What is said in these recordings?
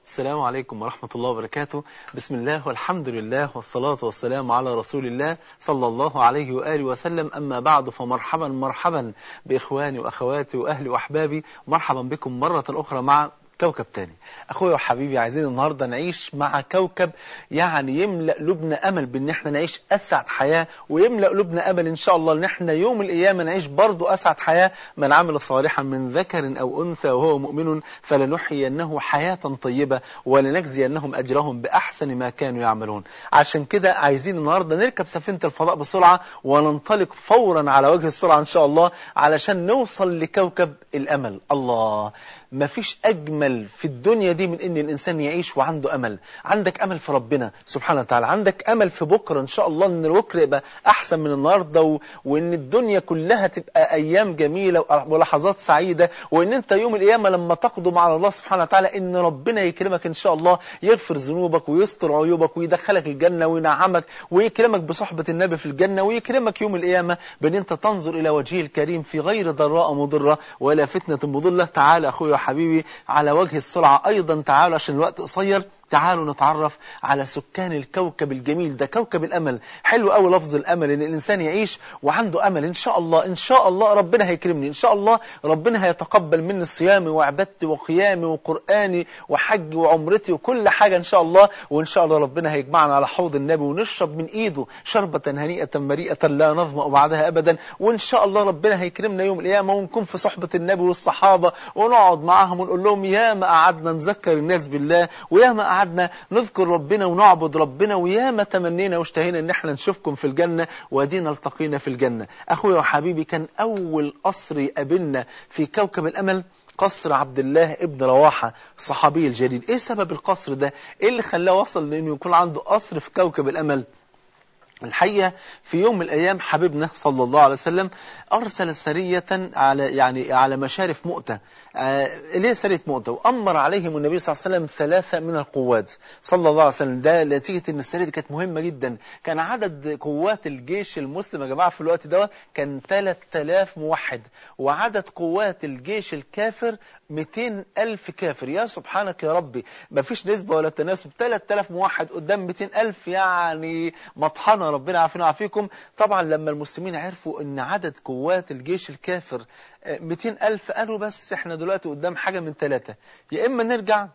السلام عليكم ورحمة الله وبركاته بسم الله والحمد لله والصلاة والسلام على رسول الله صلى الله عليه وآله وسلم أما بعد فمرحبا مرحبا بإخواني وأخواتي وأهلي وأحبابي مرحبا بكم مرة أخرى مع كوكب تاني اخويا وحبيبي عايزين النهاردة نعيش مع كوكب يعني يملأ قلوبنا امل بان احنا نعيش اسعد حياة ويملأ قلوبنا امل ان شاء الله ان احنا يوم القيامة نعيش برضو اسعد حياة من عمل صالحا من ذكر او انثى وهو مؤمن فلنحيينه حياة طيبة ولنجزينهم اجرهم باحسن ما كانوا يعملون عشان كده عايزين النهاردة نركب سفينة الفضاء بسرعة وننطلق فورا على وجه السرعة ان شاء الله علشان نوصل لكوكب الامل الله مفيش أجمل في الدنيا دي من إن الإنسان يعيش وعنده أمل عندك أمل في ربنا سبحانه وتعالى عندك أمل في بكرة إن شاء الله إن بكرة يبقى أحسن من النهاردة و... وإن الدنيا كلها تبقى أيام جميلة ولحظات سعيدة وإن أنت يوم القيامة لما تقدم على الله سبحانه وتعالى إن ربنا يكرمك إن شاء الله يغفر ذنوبك ويستر عيوبك ويدخلك الجنة وينعمك ويكرمك بصحبة النبي في الجنة ويكرمك يوم القيامة بأن أنت تنظر إلى وجهه الكريم في غير ضراء مضرة ولا فتنة مضلة تعالى أخوي حبيبي على وجه السرعة أيضا تعالوا عشان الوقت قصير تعالوا نتعرف على سكان الكوكب الجميل ده كوكب الأمل حلو قوي لفظ الأمل إن الإنسان يعيش وعنده أمل إن شاء الله إن شاء الله ربنا هيكرمني إن شاء الله ربنا هيتقبل مني صيامي وعبادتي وقيامي وقرآني وحجي وعمرتي وكل حاجة إن شاء الله وإن شاء الله ربنا هيجمعنا على حوض النبي ونشرب من إيده شربة هنيئة مريئة لا نظمأ بعدها أبدا وإن شاء الله ربنا هيكرمنا يوم القيامة ونكون في صحبة النبي والصحابة ونقعد معاهم ونقول لهم يا ما قعدنا نذكر الناس بالله ويا ما قعدنا نذكر ربنا ونعبد ربنا ويا ما تمنينا واشتهينا ان احنا نشوفكم في الجنة وادينا التقينا في الجنة اخويا وحبيبي كان اول قصر يقابلنا في كوكب الامل قصر عبد الله ابن رواحة الصحابي الجليل ايه سبب القصر ده ايه اللي خلاه وصل لانه يكون عنده قصر في كوكب الامل الحقيقة في يوم من الأيام حبيبنا صلى الله عليه وسلم أرسل سرية على يعني على مشارف مؤتة اللي هي سرية مؤتة وأمر عليهم النبي صلى الله عليه وسلم ثلاثة من القوات صلى الله عليه وسلم ده نتيجة أن السرية دي كانت مهمة جدا كان عدد قوات الجيش المسلم يا جماعة في الوقت ده كان 3000 موحد وعدد قوات الجيش الكافر 200 ألف كافر يا سبحانك يا ربي ما فيش نسبة ولا تناسب 3000 موحد قدام 200 ألف يعني مطحنة ربنا عافينا وعافيكم طبعا لما المسلمين عرفوا ان عدد قوات الجيش الكافر 200 ألف قالوا بس احنا دلوقتي قدام حاجة من ثلاثة يا إما نرجع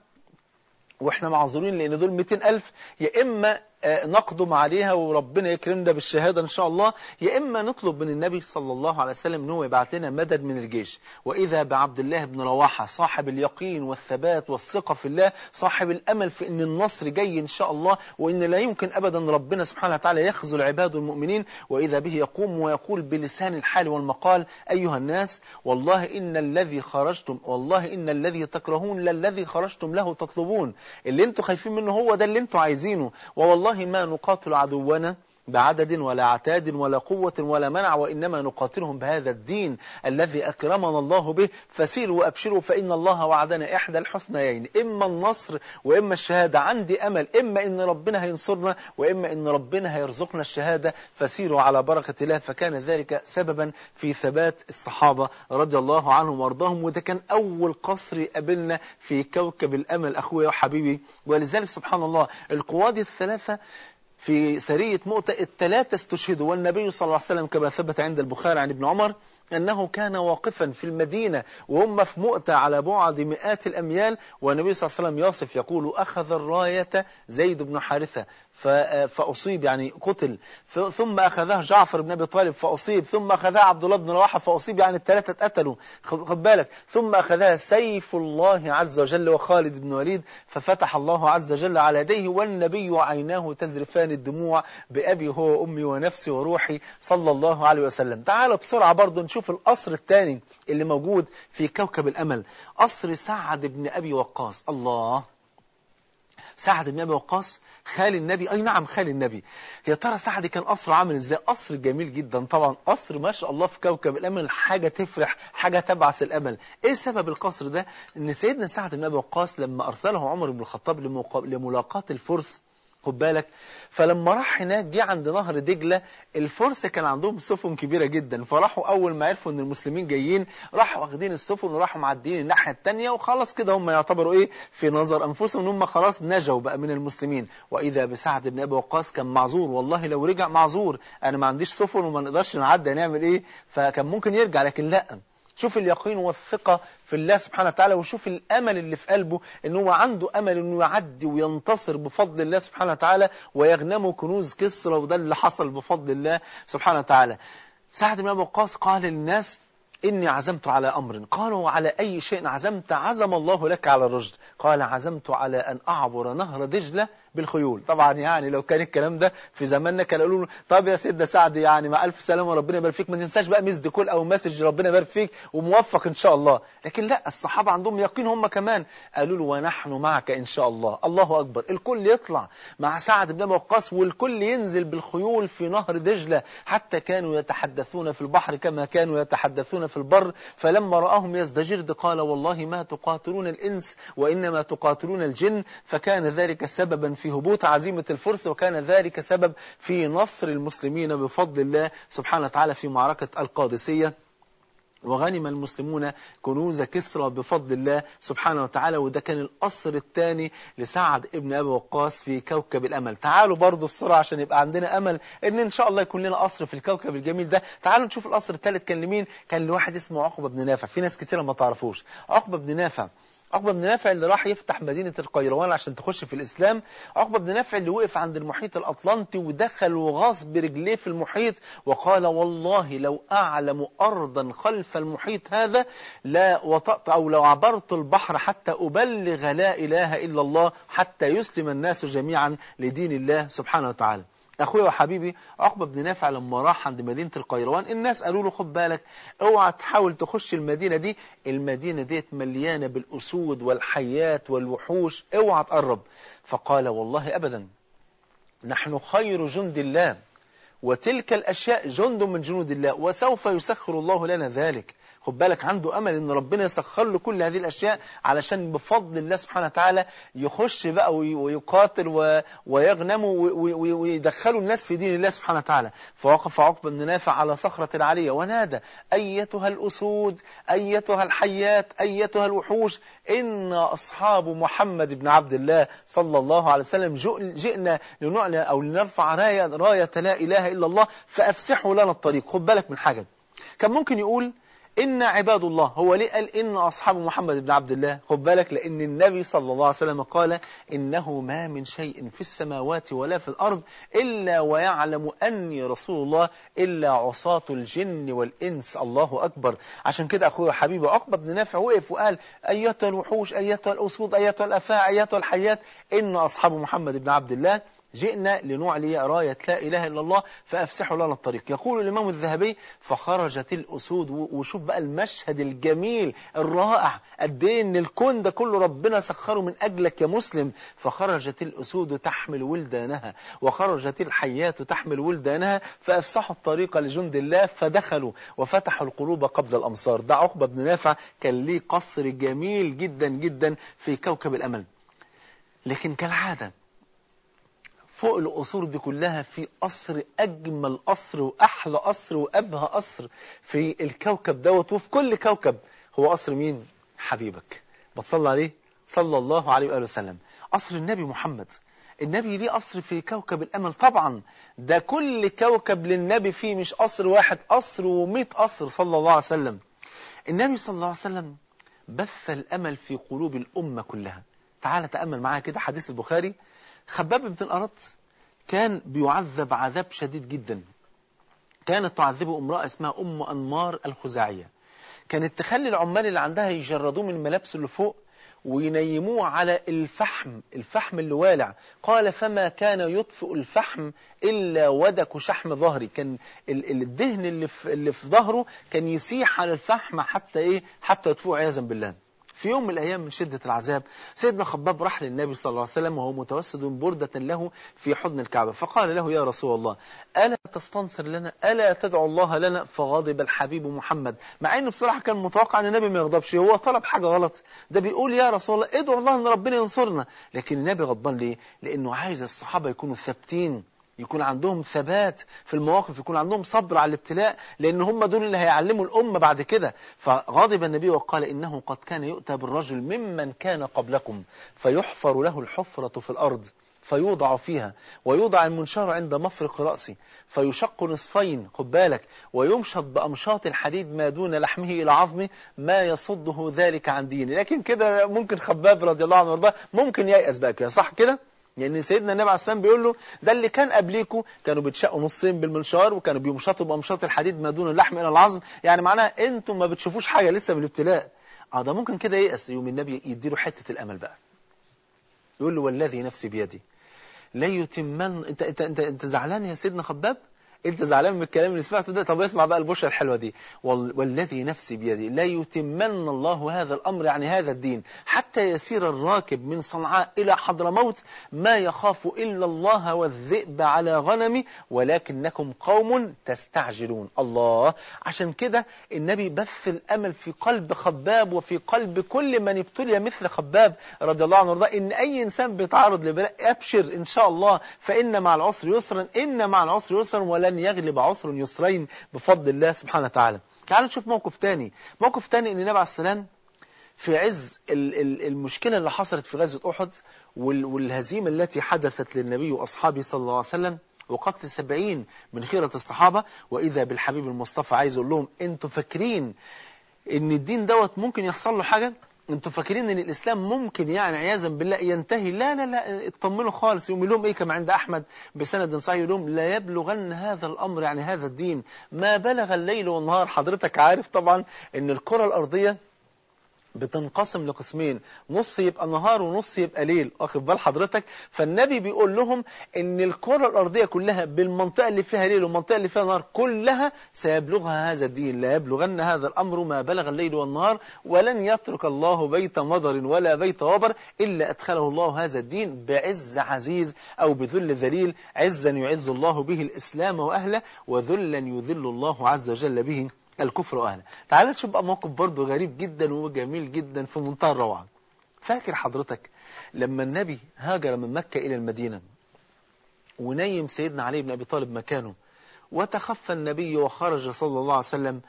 واحنا معذورين لان دول 200 ألف يا إما نقدم عليها وربنا يكرمنا بالشهادة إن شاء الله يا إما نطلب من النبي صلى الله عليه وسلم أنه يبعث لنا مدد من الجيش وإذا بعبد الله بن رواحة صاحب اليقين والثبات والثقة في الله صاحب الأمل في أن النصر جاي إن شاء الله وأن لا يمكن أبدا ربنا سبحانه وتعالى يخذل عباده المؤمنين وإذا به يقوم ويقول بلسان الحال والمقال أيها الناس والله إن الذي خرجتم والله إن الذي تكرهون للذي خرجتم له تطلبون اللي انتوا خايفين منه هو ده اللي انتوا عايزينه والله والله ما نقاتل عدونا بعدد ولا عتاد ولا قوة ولا منع وإنما نقاتلهم بهذا الدين الذي أكرمنا الله به فسيروا وأبشروا فإن الله وعدنا إحدى الحسنيين إما النصر وإما الشهادة عندي أمل إما إن ربنا هينصرنا وإما إن ربنا هيرزقنا الشهادة فسيروا على بركة الله فكان ذلك سببا في ثبات الصحابة رضي الله عنهم وارضاهم وده كان أول قصر يقابلنا في كوكب الأمل أخويا وحبيبي ولذلك سبحان الله القواد الثلاثة في سرية مؤتة الثلاثة استشهدوا والنبي صلى الله عليه وسلم كما ثبت عند البخاري عن ابن عمر أنه كان واقفا في المدينة وهم في مؤتة على بعد مئات الأميال والنبي صلى الله عليه وسلم يصف يقول أخذ الراية زيد بن حارثة فأصيب يعني قتل ثم أخذها جعفر بن أبي طالب فأصيب ثم أخذها عبد الله بن رواحة فأصيب يعني الثلاثة اتقتلوا خد بالك ثم أخذها سيف الله عز وجل وخالد بن وليد ففتح الله عز وجل على يديه والنبي عيناه تزرفان الدموع بأبي هو وأمي ونفسي وروحي صلى الله عليه وسلم تعالوا بسرعة برضو نشوف القصر الثاني اللي موجود في كوكب الأمل قصر سعد بن أبي وقاص الله سعد بن أبي وقاص خال النبي أي نعم خال النبي يا ترى سعد كان قصر عامل ازاي قصر جميل جدا طبعا قصر ما شاء الله في كوكب الأمل حاجة تفرح حاجة تبعث الأمل ايه سبب القصر ده ان سيدنا سعد بن أبي وقاص لما أرسله عمر بن الخطاب لملاقاة الفرس خد بالك فلما راح هناك جه عند نهر دجلة الفرس كان عندهم سفن كبيرة جدا فراحوا أول ما عرفوا أن المسلمين جايين راحوا واخدين السفن وراحوا معديين الناحية التانية وخلاص كده هم يعتبروا إيه في نظر أنفسهم أن هم خلاص نجوا بقى من المسلمين وإذا بسعد بن أبي وقاص كان معذور والله لو رجع معذور أنا ما عنديش سفن وما نقدرش نعدي هنعمل إيه فكان ممكن يرجع لكن لا شوف اليقين والثقة في الله سبحانه وتعالى وشوف الأمل اللي في قلبه ان هو عنده أمل أنه يعدي وينتصر بفضل الله سبحانه وتعالى ويغنمه كنوز كسرى وده اللي حصل بفضل الله سبحانه وتعالى سعد بن أبي وقاص قال للناس إني عزمت على أمر قالوا على أي شيء عزمت عزم الله لك على الرشد قال عزمت على أن أعبر نهر دجلة بالخيول طبعا يعني لو كان الكلام ده في زماننا كانوا يقولوا له طب يا سيدنا سعد يعني مع ألف سلامة وربنا يبارك فيك ما تنساش بقى مسد كل أو مسج ربنا يبارك فيك وموفق إن شاء الله لكن لا الصحابة عندهم يقين هم كمان قالوا له ونحن معك إن شاء الله الله أكبر الكل يطلع مع سعد بن وقاص والكل ينزل بالخيول في نهر دجلة حتى كانوا يتحدثون في البحر كما كانوا يتحدثون في البر فلما رآهم يزدجرد قال والله ما تقاتلون الإنس وإنما تقاتلون الجن فكان ذلك سببا في هبوط عزيمة الفرس وكان ذلك سبب في نصر المسلمين بفضل الله سبحانه وتعالى في معركة القادسية وغنم المسلمون كنوز كسرى بفضل الله سبحانه وتعالى وده كان القصر الثاني لسعد ابن أبي وقاص في كوكب الأمل تعالوا برضو بسرعة عشان يبقى عندنا أمل إن إن شاء الله يكون لنا قصر في الكوكب الجميل ده تعالوا نشوف القصر الثالث كان لمين كان لواحد اسمه عقبة بن نافع في ناس كتيرة ما تعرفوش عقبة بن نافع عقبة بن نافع اللي راح يفتح مدينة القيروان عشان تخش في الإسلام عقبة بن نافع اللي وقف عند المحيط الأطلنطي ودخل وغاص برجليه في المحيط وقال والله لو أعلم أرضا خلف المحيط هذا لا وطأت أو لو عبرت البحر حتى أبلغ لا إله إلا الله حتى يسلم الناس جميعا لدين الله سبحانه وتعالى اخويا وحبيبي عقبه بن نافع لما راح عند مدينه القيروان الناس قالوا له خد بالك اوعى تحاول تخش المدينه دي المدينه ديت مليانه بالاسود والحيات والوحوش اوعى تقرب فقال والله ابدا نحن خير جند الله وتلك الاشياء جند من جنود الله وسوف يسخر الله لنا ذلك خد بالك عنده أمل إن ربنا يسخر له كل هذه الأشياء علشان بفضل الله سبحانه وتعالى يخش بقى ويقاتل ويغنم ويدخلوا الناس في دين الله سبحانه وتعالى فوقف عقبة بن نافع على صخرة عالية ونادى أيتها الأسود أيتها الحيات أيتها الوحوش إن أصحاب محمد بن عبد الله صلى الله عليه وسلم جئنا لنعلن أو لنرفع راية, راية لا إله إلا الله فأفسحوا لنا الطريق خد بالك من حاجة كان ممكن يقول إن عباد الله هو ليه قال إن أصحاب محمد بن عبد الله خد بالك لأن النبي صلى الله عليه وسلم قال إنه ما من شيء في السماوات ولا في الأرض إلا ويعلم أني رسول الله إلا عصاة الجن والإنس الله أكبر عشان كده أخوي وحبيبي عقبة بن نافع وقف وقال أيتها الوحوش أيتها الأسود أيتها الأفاع أيتها الحيات إن أصحاب محمد بن عبد الله جئنا لنعلي راية لا إله إلا الله فأفسحوا لنا الطريق يقول الإمام الذهبي فخرجت الأسود وشوف بقى المشهد الجميل الرائع قد ايه ان الكون ده كله ربنا سخره من أجلك يا مسلم فخرجت الأسود تحمل ولدانها وخرجت الحيات تحمل ولدانها فأفسحوا الطريق لجند الله فدخلوا وفتحوا القلوب قبل الأمصار ده عقبة بن نافع كان ليه قصر جميل جدا جدا في كوكب الأمل لكن كالعادة فوق القصور دي كلها في قصر أجمل قصر وأحلى قصر وأبهى قصر في الكوكب دوت وفي كل كوكب هو قصر مين؟ حبيبك بتصلى عليه؟ صلى الله عليه وآله وسلم قصر النبي محمد النبي ليه قصر في كوكب الأمل طبعا ده كل كوكب للنبي فيه مش قصر واحد قصر ومئة قصر صلى الله عليه وسلم النبي صلى الله عليه وسلم بث الأمل في قلوب الأمة كلها تعال تأمل معايا كده حديث البخاري خباب بن الأرط كان بيعذب عذاب شديد جدا كانت تعذبه امرأة اسمها أم أنمار الخزاعية كانت تخلي العمال اللي عندها يجردوه من ملابسه اللي فوق وينيموه على الفحم الفحم اللي والع قال فما كان يطفئ الفحم إلا ودك شحم ظهري كان الدهن اللي في, اللي في ظهره كان يسيح على الفحم حتى إيه حتى يطفئه عياذا بالله في يوم من الأيام من شدة العذاب سيدنا خباب راح للنبي صلى الله عليه وسلم وهو متوسد بردة له في حضن الكعبة فقال له يا رسول الله ألا تستنصر لنا ألا تدعو الله لنا فغضب الحبيب محمد مع أنه بصراحة كان متوقع أن النبي ما يغضبش هو طلب حاجة غلط ده بيقول يا رسول الله ادعو الله أن ربنا ينصرنا لكن النبي غضبان ليه لأنه عايز الصحابة يكونوا ثابتين يكون عندهم ثبات في المواقف يكون عندهم صبر على الابتلاء لأن هم دول اللي هيعلموا الأمة بعد كده فغضب النبي وقال إنه قد كان يؤتى بالرجل ممن كان قبلكم فيحفر له الحفرة في الأرض فيوضع فيها ويوضع المنشار عند مفرق رأسه فيشق نصفين خد بالك ويمشط بأمشاط الحديد ما دون لحمه إلى عظمه ما يصده ذلك عن دينه لكن كده ممكن خباب رضي الله عنه وارضاه ممكن ييأس بقى كده صح كده لأن يعني سيدنا النبي عليه السلام بيقول له ده اللي كان قبليكم كانوا بيتشقوا نصين بالمنشار وكانوا بيمشطوا بأمشاط الحديد ما دون اللحم إلى العظم يعني معناها أنتم ما بتشوفوش حاجة لسه من الابتلاء اه ده ممكن كده ييأس يوم النبي يديله حتة الأمل بقى يقول له والذي نفسي بيدي لا يتمن انت انت انت, انت زعلان يا سيدنا خباب انت زعلان من الكلام اللي سمعته ده طب اسمع بقى البشرة الحلوة دي والذي نفسي بيدي لا يتمن الله هذا الأمر يعني هذا الدين حتى يسير الراكب من صنعاء إلى حضرموت ما يخاف إلا الله والذئب على غنمي ولكنكم قوم تستعجلون الله عشان كده النبي بث الأمل في قلب خباب وفي قلب كل من ابتلي مثل خباب رضي الله عنه وارضاه إن أي إنسان بيتعرض لبلاء أبشر إن شاء الله فإن مع العسر يسرا إن مع العسر يسرا ولا لن يغلب عسر يسرين بفضل الله سبحانه وتعالى تعالوا نشوف موقف تاني موقف تاني ان النبي عليه السلام في عز المشكلة اللي حصلت في غزوة أحد والهزيمة التي حدثت للنبي وأصحابه صلى الله عليه وسلم وقتل سبعين من خيرة الصحابة وإذا بالحبيب المصطفى عايز يقول لهم انتوا فاكرين ان الدين دوت ممكن يحصل له حاجة انتوا فاكرين ان الاسلام ممكن يعني عياذا بالله ينتهي لا لا لا اطمنوا خالص يقول لهم ايه كما عند احمد بسند صحيح يقول لهم لا يبلغن هذا الامر يعني هذا الدين ما بلغ الليل والنهار حضرتك عارف طبعا ان الكره الارضيه بتنقسم لقسمين نص يبقى نهار ونص يبقى ليل واخد بال حضرتك فالنبي بيقول لهم ان الكرة الارضية كلها بالمنطقة اللي فيها ليل والمنطقة اللي فيها نهار كلها سيبلغها هذا الدين لا يبلغن هذا الامر ما بلغ الليل والنهار ولن يترك الله بيت مضر ولا بيت وبر الا ادخله الله هذا الدين بعز عزيز او بذل ذليل عزا يعز الله به الاسلام واهله وذلا يذل الله عز وجل به الكفر وأهله تعال نشوف بقى موقف برضه غريب جدا وجميل جدا في منتهى الروعة فاكر حضرتك لما النبي هاجر من مكة إلى المدينة ونيم سيدنا علي بن أبي طالب مكانه وتخفى النبي وخرج صلى الله عليه وسلم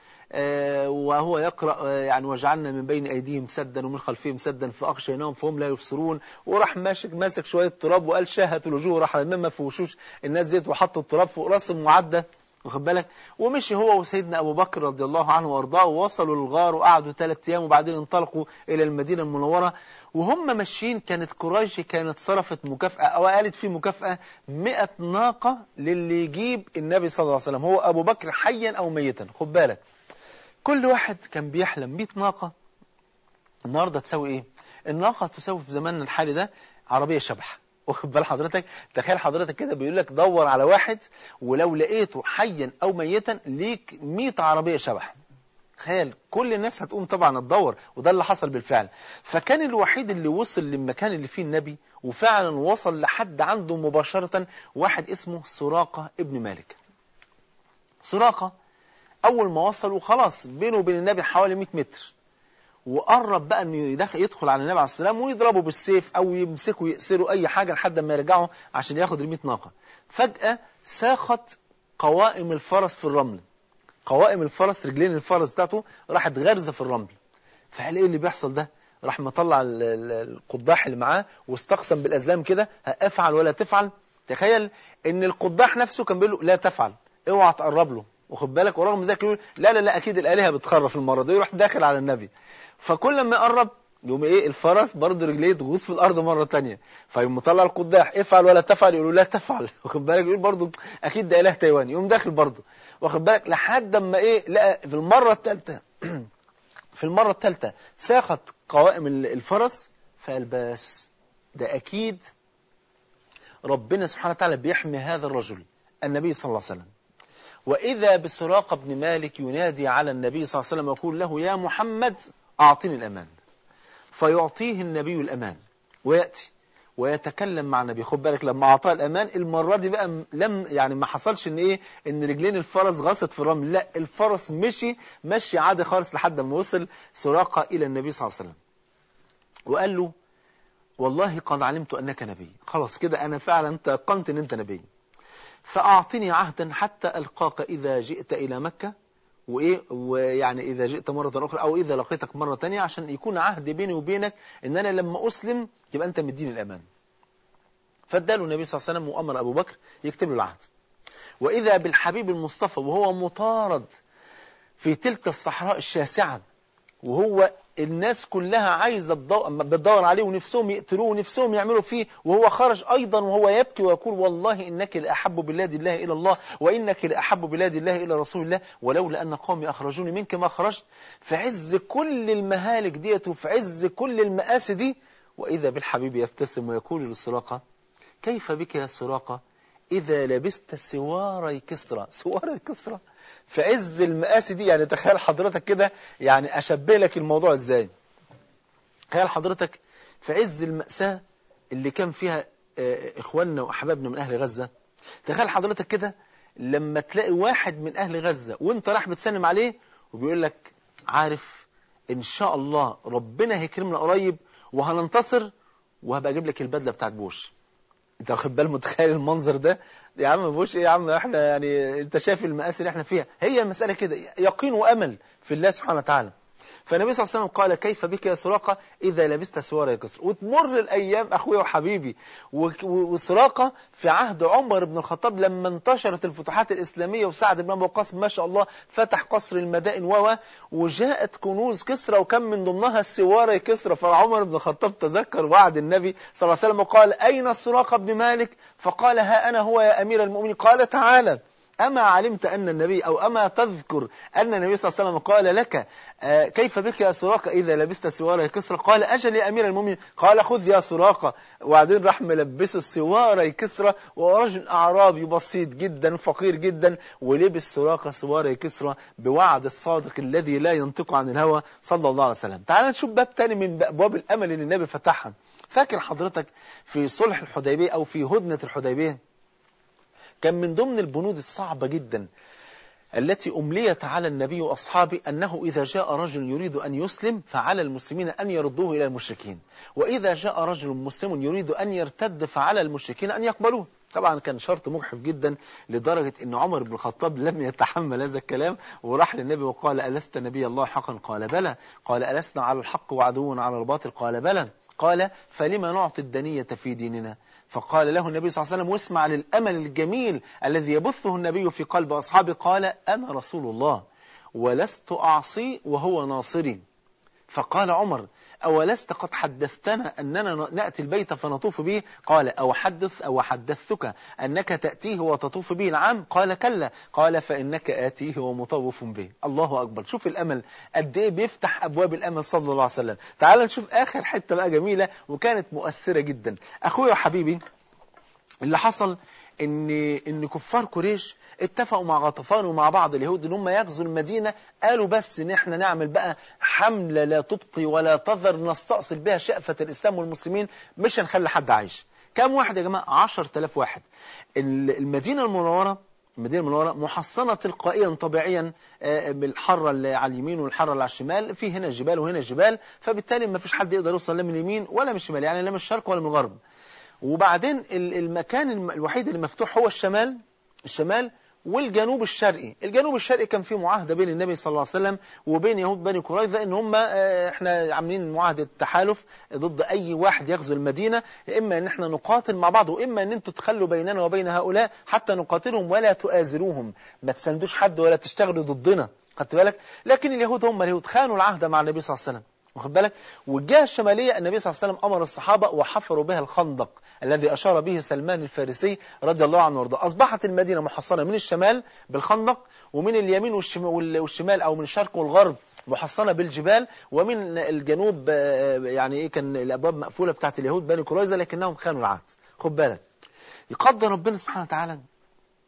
وهو يقرأ يعني وجعلنا من بين أيديهم سدا ومن خلفهم سدا فأغشيناهم فهم لا يبصرون وراح ماسك ماسك شوية تراب وقال شاهت الوجوه راح لمما في وشوش الناس ديت وحطوا التراب فوق راس معدة واخد بالك ومشي هو وسيدنا أبو بكر رضي الله عنه وارضاه ووصلوا للغار وقعدوا ثلاث أيام وبعدين انطلقوا إلى المدينة المنورة وهم ماشيين كانت قريش كانت صرفت مكافأة أو قالت في مكافأة 100 ناقة للي يجيب النبي صلى الله عليه وسلم هو أبو بكر حيا أو ميتا خد بالك كل واحد كان بيحلم 100 ناقة النهاردة تساوي إيه الناقة تساوي في زماننا الحالي ده عربية شبح واخد بال حضرتك تخيل حضرتك كده بيقول لك دور على واحد ولو لقيته حيا او ميتا ليك 100 عربيه شبح تخيل كل الناس هتقوم طبعا تدور وده اللي حصل بالفعل فكان الوحيد اللي وصل للمكان اللي فيه النبي وفعلا وصل لحد عنده مباشرة واحد اسمه سراقة ابن مالك سراقة أول ما وصل وخلاص بينه وبين النبي حوالي 100 متر وقرب بقى انه يدخل يدخل على النبي عليه السلام ويضربه بالسيف او يمسكه يأسره اي حاجة لحد ما يرجعوا عشان ياخد ال ناقة فجأة ساخت قوائم الفرس في الرمل قوائم الفرس رجلين الفرس بتاعته راحت غارزة في الرمل فقال ايه اللي بيحصل ده راح مطلع القضاح اللي معاه واستقسم بالازلام كده افعل ولا تفعل تخيل ان القضاح نفسه كان بيقول له لا تفعل اوعى تقرب له واخد بالك ورغم ذلك يقول لا لا لا اكيد الالهه بتخرف المره دي يروح داخل على النبي فكل ما يقرب يقوم ايه الفرس برضه رجليه تغوص في الارض مره ثانيه فيقوم مطلع القداح افعل ولا تفعل يقول له لا تفعل واخد بالك يقول برضه اكيد ده اله تايواني يقوم داخل برضه واخد بالك لحد اما ايه لقى في المره الثالثه في المره الثالثه ساخت قوائم الفرس فقال بس ده اكيد ربنا سبحانه وتعالى بيحمي هذا الرجل النبي صلى الله عليه وسلم وإذا بسراقة بن مالك ينادي على النبي صلى الله عليه وسلم ويقول له يا محمد أعطني الأمان فيعطيه النبي الأمان ويأتي ويتكلم مع النبي خد بالك لما أعطاه الأمان المرة دي بقى لم يعني ما حصلش إن إيه إن رجلين الفرس غصت في الرمل لا الفرس مشي مشي عادي خالص لحد ما وصل سراقة إلى النبي صلى الله عليه وسلم وقال له والله قد علمت أنك نبي خلاص كده أنا فعلا تيقنت أن أنت نبي فأعطني عهدا حتى ألقاك إذا جئت إلى مكة وإيه ويعني إذا جئت مرة أخرى أو إذا لقيتك مرة تانية عشان يكون عهد بيني وبينك إن أنا لما أسلم يبقى أنت مديني الأمان فاداله النبي صلى الله عليه وسلم وأمر أبو بكر يكتب له العهد وإذا بالحبيب المصطفى وهو مطارد في تلك الصحراء الشاسعة وهو الناس كلها عايزة بتدور عليه ونفسهم يقتلوه ونفسهم يعملوا فيه وهو خرج أيضا وهو يبكي ويقول والله إنك لأحب بلاد الله إلى الله وإنك لأحب بلاد الله إلى رسول الله ولولا أن قومي أخرجوني منك ما خرجت في عز كل المهالك ديت وفي عز كل المآسي دي وإذا بالحبيب يبتسم ويقول للسراقة كيف بك يا سراقة إذا لبست سواري كسرى سواري كسرى في عز المآسي دي يعني تخيل حضرتك كده يعني أشبه لك الموضوع إزاي تخيل حضرتك في عز المأساة اللي كان فيها إخواننا وأحبابنا من أهل غزة تخيل حضرتك كده لما تلاقي واحد من أهل غزة وانت راح بتسلم عليه وبيقول لك عارف إن شاء الله ربنا هيكرمنا قريب وهننتصر وهبقى أجيب لك البدلة بتاعت بوش انت واخد بال متخيل المنظر ده يا عم بوش ايه يا عم احنا يعني انت شايف المآسي اللي احنا فيها هي المسألة كده يقين وأمل في الله سبحانه وتعالى فالنبي صلى الله عليه وسلم قال كيف بك يا سراقة إذا لبست سوار كسر وتمر الأيام أخوي وحبيبي وسراقة في عهد عمر بن الخطاب لما انتشرت الفتوحات الإسلامية وسعد بن أبي وقاص ما شاء الله فتح قصر المدائن و وجاءت كنوز كسرى وكان من ضمنها السوار كسرى فعمر بن الخطاب تذكر وعد النبي صلى الله عليه وسلم وقال أين سراقة بن مالك فقال ها أنا هو يا أمير المؤمنين قال تعالى أما علمت أن النبي أو أما تذكر أن النبي صلى الله عليه وسلم قال لك آه كيف بك يا سراقة إذا لبست سوار كسرى قال أجل يا أمير المؤمنين قال خذ يا سراقة وبعدين راح ملبسه السوار كسرى ورجل أعرابي بسيط جدا فقير جدا ولبس سراقة سوار كسرى بوعد الصادق الذي لا ينطق عن الهوى صلى الله عليه وسلم تعال نشوف باب تاني من أبواب الأمل اللي النبي فتحها فاكر حضرتك في صلح الحديبية أو في هدنة الحديبية كان من ضمن البنود الصعبة جدا التي أمليت على النبي وأصحابه أنه إذا جاء رجل يريد أن يسلم فعلى المسلمين أن يردوه إلى المشركين وإذا جاء رجل مسلم يريد أن يرتد فعلى المشركين أن يقبلوه طبعا كان شرط مجحف جدا لدرجة أن عمر بن الخطاب لم يتحمل هذا الكلام وراح للنبي وقال ألست نبي الله حقا قال بلى قال ألسنا على الحق وعدونا على الباطل قال بلى قال فلما نعطي الدنية في ديننا فقال له النبي صلى الله عليه وسلم واسمع للأمل الجميل الذي يبثه النبي في قلب أصحابه قال أنا رسول الله ولست أعصي وهو ناصري فقال عمر أولست قد حدثتنا أننا نأتي البيت فنطوف به قال أو حدث أو حدثتك أنك تأتيه وتطوف به العام قال كلا قال فإنك آتيه ومطوف به الله أكبر شوف الأمل قد إيه بيفتح أبواب الأمل صلى الله عليه وسلم تعال نشوف آخر حتة بقى جميلة وكانت مؤثرة جدا أخويا وحبيبي اللي حصل ان ان كفار قريش اتفقوا مع غطفان ومع بعض اليهود ان هم يغزوا المدينة قالوا بس ان احنا نعمل بقى حملة لا تبقي ولا تذر نستأصل بها شأفة الإسلام والمسلمين مش هنخلي حد عايش كم واحد يا جماعة 10000 واحد المدينة المنورة المدينة المنورة محصنة تلقائيا طبيعيا بالحرة اللي على اليمين والحرة اللي على الشمال في هنا جبال وهنا جبال فبالتالي ما فيش حد يقدر يوصل لا من اليمين ولا من الشمال يعني لا من الشرق ولا من الغرب وبعدين المكان الوحيد اللي مفتوح هو الشمال الشمال والجنوب الشرقي الجنوب الشرقي كان فيه معاهدة بين النبي صلى الله عليه وسلم وبين يهود بني قريظة ان هم احنا عاملين معاهدة تحالف ضد اي واحد يغزو المدينة اما ان احنا نقاتل مع بعض واما ان انتوا تخلوا بيننا وبين هؤلاء حتى نقاتلهم ولا تؤازروهم ما تساندوش حد ولا تشتغلوا ضدنا خدت بالك لكن اليهود هم اليهود خانوا العهد مع النبي صلى الله عليه وسلم واخد بالك والجهة الشمالية النبي صلى الله عليه وسلم أمر الصحابة وحفروا بها الخندق الذي أشار به سلمان الفارسي رضي الله عنه وارضاه أصبحت المدينة محصنة من الشمال بالخندق ومن اليمين والشمال أو من الشرق والغرب محصنة بالجبال ومن الجنوب يعني إيه كان الأبواب مقفولة بتاعت اليهود بني قريظة لكنهم خانوا العهد خد بالك يقدر ربنا سبحانه وتعالى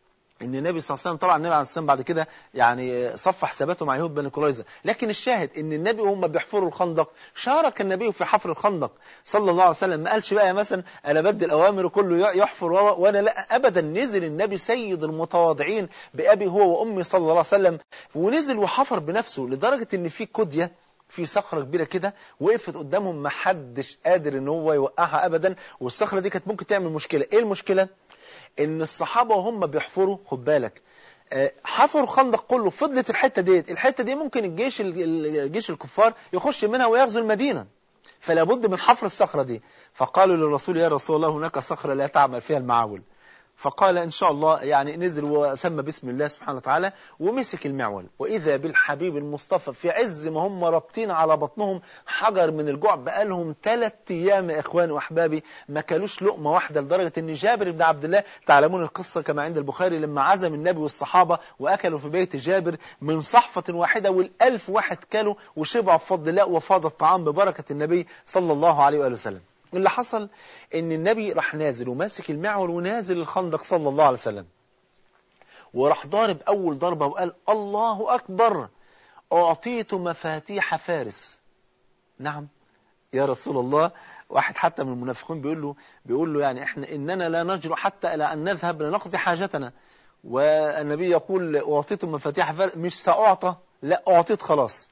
ان النبي صلى الله عليه وسلم طبعا النبي عليه الصلاه والسلام بعد كده يعني صف حساباته مع يهود بني قريظه لكن الشاهد ان النبي وهم بيحفروا الخندق شارك النبي في حفر الخندق صلى الله عليه وسلم ما قالش بقى مثلا انا بدي الاوامر وكله يحفر وانا لا ابدا نزل النبي سيد المتواضعين بابي هو وامي صلى الله عليه وسلم ونزل وحفر بنفسه لدرجه ان في كديه في صخرة كبيرة كده وقفت قدامهم ما حدش قادر ان هو يوقعها ابدا والصخرة دي كانت ممكن تعمل مشكلة ايه المشكلة ان الصحابة وهم بيحفروا خد بالك حفروا خندق كله فضلت الحتة ديت الحتة دي ممكن الجيش الجيش الكفار يخش منها ويغزو المدينة فلا بد من حفر الصخرة دي فقالوا للرسول يا رسول الله هناك صخرة لا تعمل فيها المعاول فقال إن شاء الله يعني نزل وسمى باسم الله سبحانه وتعالى ومسك المعول وإذا بالحبيب المصطفى في عز ما هم رابطين على بطنهم حجر من الجوع بقالهم ثلاث أيام يا إخواني وأحبابي ما كلوش لقمة واحدة لدرجة أن جابر بن عبد الله تعلمون القصة كما عند البخاري لما عزم النبي والصحابة وأكلوا في بيت جابر من صحفة واحدة والألف واحد كلوا وشبعوا بفضل الله وفاض الطعام ببركة النبي صلى الله عليه وآله وسلم اللي حصل ان النبي راح نازل وماسك المعول ونازل الخندق صلى الله عليه وسلم وراح ضارب اول ضربة وقال الله اكبر اعطيت مفاتيح فارس نعم يا رسول الله واحد حتى من المنافقين بيقول له بيقول له يعني احنا اننا لا نجرؤ حتى الى ان نذهب لنقضي حاجتنا والنبي يقول اعطيت مفاتيح فارس مش ساعطى لا اعطيت خلاص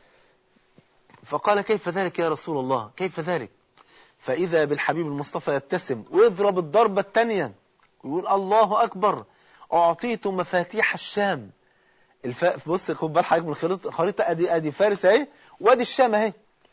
فقال كيف ذلك يا رسول الله كيف ذلك فإذا بالحبيب المصطفى يبتسم ويضرب الضربة الثانية ويقول الله أكبر أعطيت مفاتيح الشام الف... بص خد بال حضرتك من الخريطة خريطة أدي أدي فارس أهي وأدي الشام أهي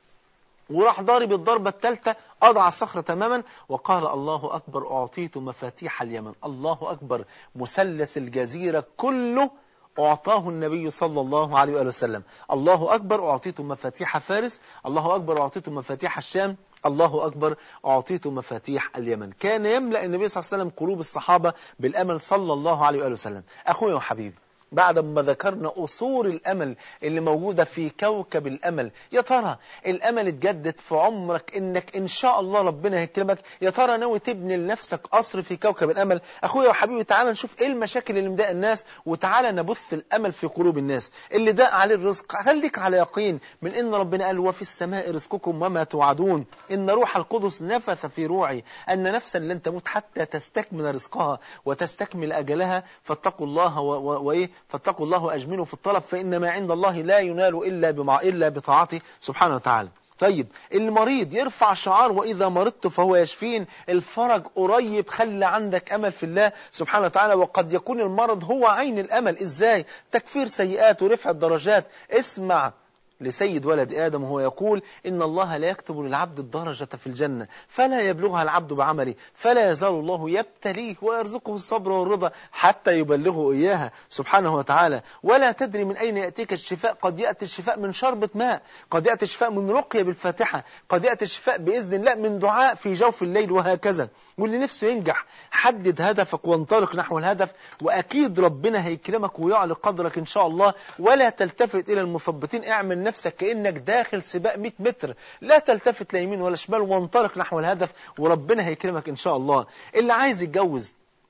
وراح ضارب الضربة الثالثة أضع الصخرة تماما وقال الله أكبر أعطيت مفاتيح اليمن الله أكبر مثلث الجزيرة كله أعطاه النبي صلى الله عليه وآله وسلم الله أكبر أعطيت مفاتيح فارس الله أكبر أعطيت مفاتيح الشام الله أكبر أعطيت مفاتيح اليمن كان يملأ النبي صلى الله عليه وسلم قلوب الصحابة بالأمل صلى الله عليه وآله وسلم أخوي وحبيبي بعد ما ذكرنا أصول الأمل اللي موجودة في كوكب الأمل يا ترى الأمل اتجدد في عمرك إنك إن شاء الله ربنا هيكرمك يا ترى ناوي تبني لنفسك قصر في كوكب الأمل أخويا وحبيبي تعالى نشوف إيه المشاكل اللي مضايق الناس وتعالى نبث الأمل في قلوب الناس اللي ضاق عليه الرزق خليك على يقين من إن ربنا قال وفي السماء رزقكم وما توعدون إن روح القدس نفث في روعي أن نفسا لن تموت حتى تستكمل رزقها وتستكمل أجلها فاتقوا الله وإيه فاتقوا الله وأجملوا في الطلب فإن ما عند الله لا ينال إلا, بمع... إلا بطاعته سبحانه وتعالى طيب المريض يرفع شعار وإذا مرضت فهو يشفين الفرج قريب خلي عندك أمل في الله سبحانه وتعالى وقد يكون المرض هو عين الأمل إزاي تكفير سيئات ورفع الدرجات اسمع لسيد ولد آدم وهو يقول إن الله لا يكتب للعبد الدرجة في الجنة فلا يبلغها العبد بعمله فلا يزال الله يبتليه ويرزقه الصبر والرضا حتى يبلغه إياها سبحانه وتعالى ولا تدري من أين يأتيك الشفاء قد يأتي الشفاء من شربة ماء قد يأتي الشفاء من رقية بالفاتحة قد يأتي الشفاء بإذن الله من دعاء في جوف الليل وهكذا واللي نفسه ينجح حدد هدفك وانطلق نحو الهدف وأكيد ربنا هيكرمك ويعلي قدرك إن شاء الله ولا تلتفت إلى المثبتين اعمل نفسك كأنك داخل سباق 100 متر لا تلتفت لا يمين ولا شمال وانطلق نحو الهدف وربنا هيكرمك إن شاء الله اللي عايز يتجوز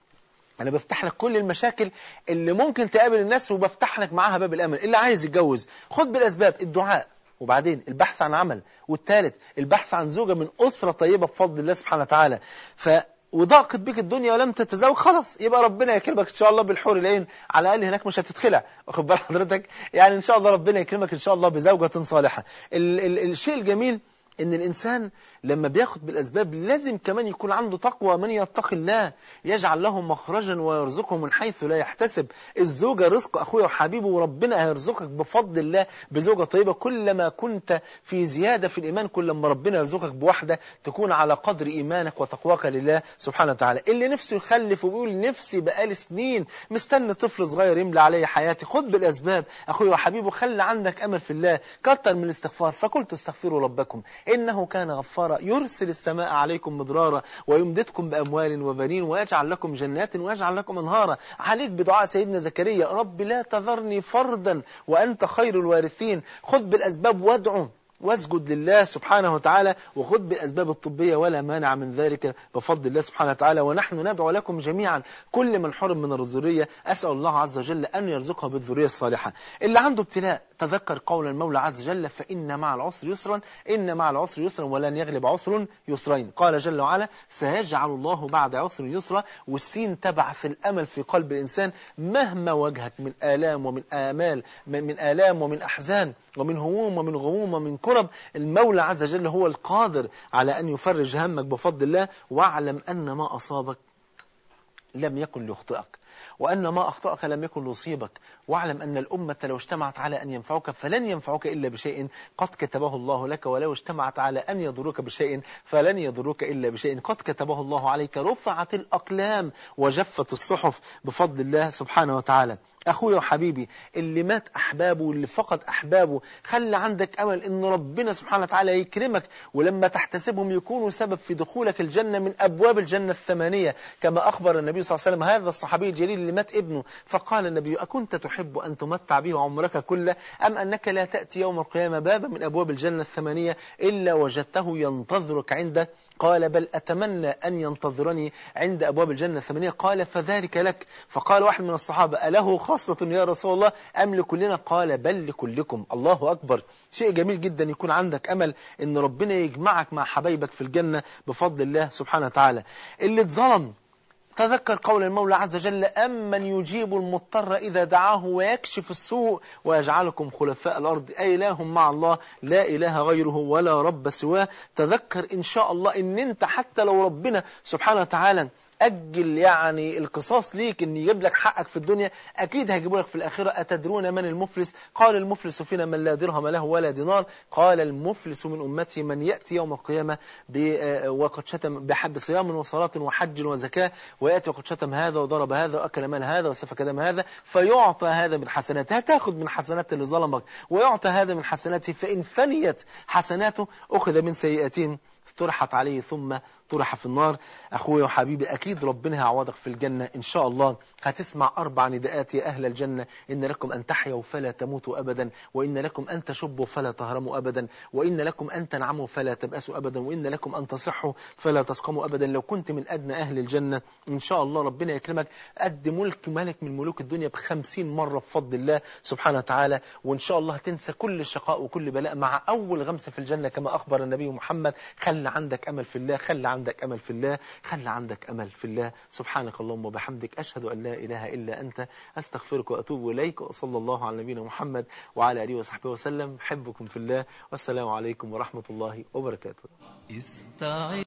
أنا بفتح لك كل المشاكل اللي ممكن تقابل الناس وبفتح لك معاها باب الأمل اللي عايز يتجوز خد بالأسباب الدعاء وبعدين البحث عن عمل والثالث البحث عن زوجة من أسرة طيبة بفضل الله سبحانه وتعالى ف وضاقت بك الدنيا ولم تتزوج خلاص يبقى ربنا يكرمك ان شاء الله بالحور العين على الاقل هناك مش هتتخلع واخد بال حضرتك يعني ان شاء الله ربنا يكرمك ان شاء الله بزوجة صالحة ال ال الشيء الجميل ان الانسان لما بياخد بالاسباب لازم كمان يكون عنده تقوى من يتقي الله يجعل له مخرجا ويرزقه من حيث لا يحتسب الزوجة رزق اخويا وحبيبه وربنا هيرزقك بفضل الله بزوجة طيبة كلما كنت في زيادة في الايمان كلما ربنا يرزقك بواحدة تكون على قدر ايمانك وتقواك لله سبحانه وتعالى اللي نفسه يخلف وبيقول نفسي بقالي سنين مستني طفل صغير يملى علي حياتي خد بالاسباب اخويا وحبيبه خلي عندك امل في الله كتر من الاستغفار فقلت استغفروا ربكم إنه كان غفارا يرسل السماء عليكم مدرارا ويمددكم بأموال وبنين ويجعل لكم جنات ويجعل لكم انهارا عليك بدعاء سيدنا زكريا رب لا تذرني فردا وأنت خير الوارثين خذ بالأسباب وادعو واسجد لله سبحانه وتعالى وخذ بالأسباب الطبية ولا مانع من ذلك بفضل الله سبحانه وتعالى ونحن ندعو لكم جميعا كل من حرم من الذرية أسأل الله عز وجل أن يرزقها بالذرية الصالحة اللي عنده ابتلاء تذكر قول المولى عز وجل فإن مع العسر يسرا إن مع العسر يسرا ولن يغلب عسر يسرين قال جل وعلا سيجعل الله بعد عسر يسرا والسين تبعث الأمل في قلب الإنسان مهما واجهك من آلام ومن آمال من, من آلام ومن أحزان ومن هموم ومن غموم ومن كرب المولى عز وجل هو القادر على أن يفرج همك بفضل الله واعلم أن ما أصابك لم يكن ليخطئك وأن ما أخطأك لم يكن ليصيبك واعلم أن الأمة لو اجتمعت على أن ينفعك فلن ينفعك إلا بشيء قد كتبه الله لك ولو اجتمعت على أن يضروك بشيء فلن يضروك إلا بشيء قد كتبه الله عليك رفعت الأقلام وجفت الصحف بفضل الله سبحانه وتعالى أخويا وحبيبي اللي مات أحبابه واللي فقد أحبابه خلي عندك أمل إن ربنا سبحانه وتعالى يكرمك ولما تحتسبهم يكونوا سبب في دخولك الجنة من أبواب الجنة الثمانية كما أخبر النبي صلى الله عليه وسلم هذا الصحابي الجليل اللي مات ابنه فقال النبي أكنت تحب أن تمتع به عمرك كله أم أنك لا تأتي يوم القيامة بابا من أبواب الجنة الثمانية إلا وجدته ينتظرك عنده قال بل أتمنى أن ينتظرني عند أبواب الجنة الثمانية قال فذلك لك فقال واحد من الصحابة أله خاصة يا رسول الله أم لكلنا قال بل لكلكم الله أكبر شيء جميل جدا يكون عندك أمل أن ربنا يجمعك مع حبايبك في الجنة بفضل الله سبحانه وتعالى اللي اتظلم تذكر قول المولى عز وجل أمن يجيب المضطر إذا دعاه ويكشف السوء ويجعلكم خلفاء الأرض أي إله مع الله لا إله غيره ولا رب سواه تذكر إن شاء الله إن أنت حتى لو ربنا سبحانه وتعالى أجل يعني القصاص ليك ان يجيب لك حقك في الدنيا أكيد هيجيبوا لك في الآخرة أتدرون من المفلس قال المفلس فينا من لا درهم له ولا دينار قال المفلس من أمتي من يأتي يوم القيامة وقد شتم بحب صيام وصلاة وحج وزكاة ويأتي وقد شتم هذا وضرب هذا وأكل مال هذا وسفك دم هذا فيعطى هذا من حسناته هتاخد من حسنات اللي ظلمك ويعطى هذا من حسناته فإن فنيت حسناته أخذ من سيئاتهم طرحت عليه ثم طرح في النار أخويا وحبيبي أكيد ربنا هيعوضك في الجنة إن شاء الله هتسمع أربع نداءات يا أهل الجنة إن لكم أن تحيوا فلا تموتوا أبدا وإن لكم أن تشبوا فلا تهرموا أبدا وإن لكم أن تنعموا فلا تبأسوا أبدا وإن لكم أن تصحوا فلا تسقموا أبدا لو كنت من أدنى أهل الجنة إن شاء الله ربنا يكرمك قد ملك ملك من ملوك الدنيا بخمسين مرة بفضل الله سبحانه وتعالى وإن شاء الله تنسى كل شقاء وكل بلاء مع أول غمسة في الجنة كما أخبر النبي محمد خلي عندك أمل في الله خلي عندك أمل في الله خلي عندك أمل في الله سبحانك اللهم وبحمدك أشهد أن لا إله إلا أنت أستغفرك وأتوب إليك وصلى الله على نبينا محمد وعلى آله وصحبه وسلم حبكم في الله والسلام عليكم ورحمة الله وبركاته